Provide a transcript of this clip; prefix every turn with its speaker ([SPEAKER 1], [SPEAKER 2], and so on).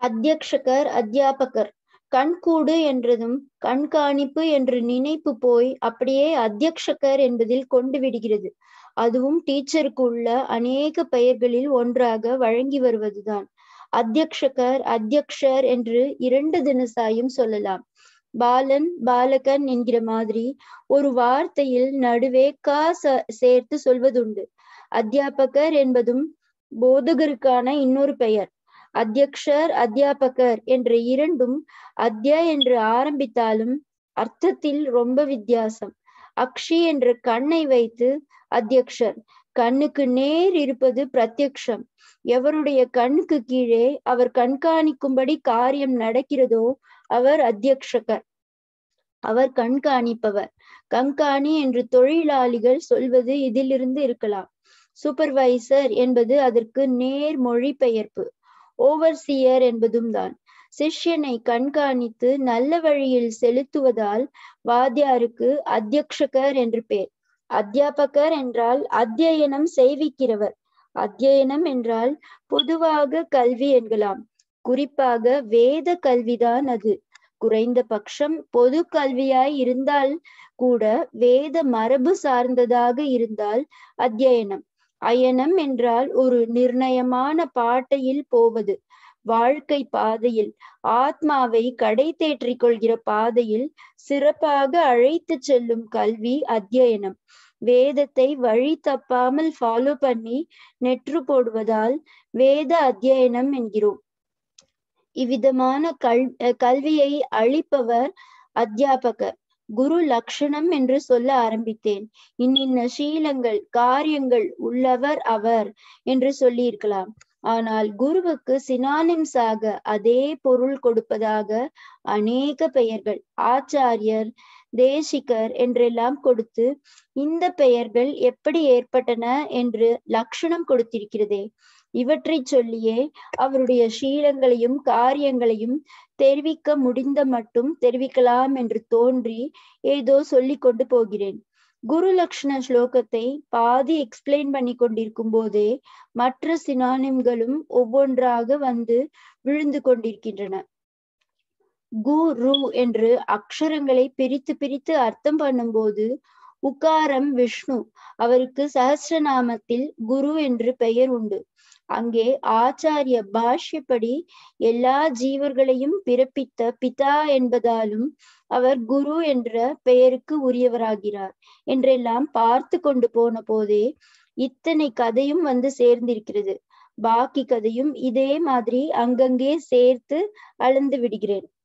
[SPEAKER 1] அத்தியக்ஷகர் அத்தியாபகர் கண்கூடு என்றதும் கண்காணிப்பு என்று நினைப்பு போய் அப்படியே அத்தியக்ஷகர் என்பதில் கொண்டு விடுகிறது அதுவும் டீச்சருக்கு உள்ள அநேக பெயர்களில் ஒன்றாக வழங்கி வருவதுதான் அத்தியக்ஷகர் அத்தியக்ஷர் என்று இரண்டு தினசாயும் சொல்லலாம் பாலன் பாலகன் என்கிற மாதிரி ஒரு வார்த்தையில் நடுவே கா சேர்த்து சொல்வதுண்டு அத்தியாபகர் என்பதும் போதகருக்கான இன்னொரு பெயர் அத்தியக்ஷர் அத்தியாபகர் என்ற இரண்டும் அத்யா என்று ஆரம்பித்தாலும் அர்த்தத்தில் ரொம்ப வித்தியாசம் அக்ஷி என்ற கண்ணை வைத்து அத்தியக்ஷர் கண்ணுக்கு நேர் இருப்பது பிரத்யக்ஷம் எவருடைய கண்ணுக்கு கீழே அவர் கண்காணிக்கும்படி காரியம் நடக்கிறதோ அவர் அத்தியக்ஷகர் அவர் கண்காணிப்பவர் கண்காணி என்று தொழிலாளிகள் சொல்வது இதிலிருந்து இருக்கலாம் சூப்பர்வைசர் என்பது அதற்கு நேர் மொழிபெயர்ப்பு ஓவர்சியர் என்பதும் தான் சிஷ்யனை கண்காணித்து நல்ல வழியில் செலுத்துவதால் வாத்தியாருக்கு அத்தியக்ஷகர் என்று பேர் அத்தியாபகர் என்றால் அத்தியனம் செய்விக்கிறவர் அத்தியனம் என்றால் பொதுவாக கல்வி என்கலாம் குறிப்பாக வேத கல்விதான் அது குறைந்த பட்சம் பொது கல்வியாய் இருந்தால் கூட வேத மரபு சார்ந்ததாக இருந்தால் அத்தியனம் அயனம் என்றால் ஒரு நிர்ணயமான பாட்டையில் போவது வாழ்க்கை பாதையில் ஆத்மாவை கடை தேற்றிக் கொள்கிற பாதையில் சிறப்பாக அழைத்து செல்லும் கல்வி அத்தியனம் வேதத்தை வழி தப்பாமல் ஃபாலோ பண்ணி நெற்று போடுவதால் வேத அத்தியனம் என்கிறோம் இவ்விதமான கல் கல்வியை அளிப்பவர் அத்தியாபகர் குரு லக்ஷணம் என்று சொல்ல ஆரம்பித்தேன் இன்னின்ன சீலங்கள் காரியங்கள் உள்ளவர் அவர் என்று சொல்லியிருக்கலாம் ஆனால் குருவுக்கு சினானிம்ஸாக அதே பொருள் கொடுப்பதாக அநேக பெயர்கள் ஆச்சாரியர் தேசிகர் என்றெல்லாம் கொடுத்து இந்த பெயர்கள் எப்படி ஏற்பட்டன என்று லட்சணம் கொடுத்திருக்கிறதே இவற்றை சொல்லியே அவருடைய சீலங்களையும் காரியங்களையும் தெரிவிக்க முடிந்த மட்டும் தெரிவிக்கலாம் என்று தோன்றி ஏதோ சொல்லி கொண்டு போகிறேன் குரு லக்ஷண ஸ்லோகத்தை பாதி எக்ஸ்பிளைன் பண்ணி கொண்டிருக்கும் போதே மற்ற சினானிம்களும் ஒவ்வொன்றாக வந்து விழுந்து கொண்டிருக்கின்றன குரு என்று அக்ஷரங்களை பிரித்து பிரித்து அர்த்தம் பண்ணும்போது உக்காரம் விஷ்ணு அவருக்கு சஹசிரநாமத்தில் குரு என்று பெயர் உண்டு அங்கே ஆச்சாரிய பாஷ்யப்படி எல்லா ஜீவர்களையும் பிறப்பித்த பிதா என்பதாலும் அவர் குரு என்ற பெயருக்கு உரியவராகிறார் என்றெல்லாம் பார்த்து கொண்டு போன போதே இத்தனை கதையும் வந்து சேர்ந்திருக்கிறது பாக்கி கதையும் இதே மாதிரி அங்கங்கே சேர்த்து அளந்து விடுகிறேன்